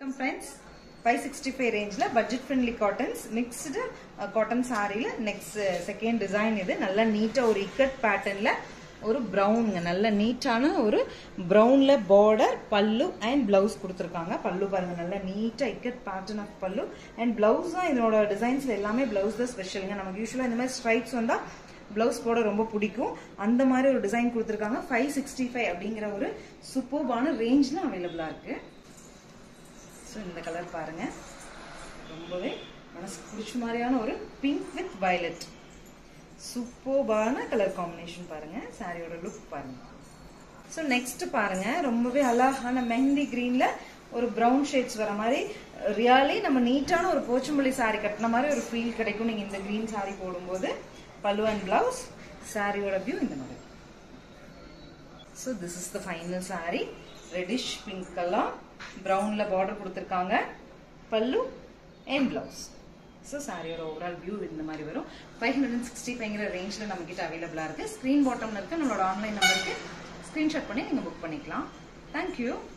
வணக்கம் friends five sixty five ரேஞ்சில் budget friendly cottons mixed cotton சாரியில் நெக்ஸ்ட் செகண்ட் டிசைன் இது நல்லா நீட்டாக ஒரு இக்கட் பேட்டர்னில் ஒரு ப்ரௌனுங்க நல்ல நீட்டான ஒரு ப்ரௌனில் பார்டர் பல்லு அண்ட் பிளவுஸ் கொடுத்துருக்காங்க பல்லு பாருங்க நல்லா நீட்டாக ikat pattern of pallu and blouse தான் இதனோட டிசைன்ஸில் எல்லாமே பிளவுஸ் தான் ஸ்பெஷலுங்க நமக்கு யூஸ்வலாக இந்த மாதிரி ஸ்ட்ரைப்ஸ் வந்தால் பிளவுஸ் போட ரொம்ப பிடிக்கும் அந்த மாதிரி ஒரு டிசைன் கொடுத்துருக்காங்க ஃபைவ் சிக்ஸ்டி ஃபைவ் அப்படிங்கிற ஒரு சூப்பர்பான ரேஞ்சில் அவைலபிளாக இருக்குது ஸோ இந்த கலர் பாருங்க ரொம்பவே மனசுக்கு பிடிச்ச மாதிரியான ஒரு பிங்க் வித் வயலட் சூப்பர்பான கலர் காம்பினேஷன் பாருங்க சாரியோட லுக் பாருங்க ஸோ நெக்ஸ்ட் பாருங்க ரொம்பவே அழகான மெஹந்தி கிரீன்ல ஒரு ப்ரௌன் ஷேட்ஸ் வர மாதிரி ரியலி நம்ம நீட்டான ஒரு போச்சம்பள்ளி சாரி கட்டின மாதிரி ஒரு ஃபீல் கிடைக்கும் நீங்க இந்த கிரீன் சாரி போடும்போது பல்லு அண்ட் பிளவுஸ் சாரியோட வியூ இந்த மாதிரி so this is the final sari reddish pink colour ப்ரௌன்ல பார்டர் கொடுத்துருக்காங்க பல்லு அண்ட் பிளவுஸ் ஸோ சாரியோட ஓவரால் வியூ இந்த மாதிரி வரும் ஃபைவ் ஹண்ட்ரட் அண்ட் சிக்ஸ்டி ஃபைவ்ங்கிற ரேஞ்சில் நம்ம கிட்ட அவைலபிளாக இருக்கு ஸ்க்ரீன் பாட்டம்ல இருக்க நம்மளோட ஆன்லைன் நம்பருக்கு ஸ்க்ரீன்ஷாட் பண்ணி நீங்கள் புக் பண்ணிக்கலாம் தேங்க்யூ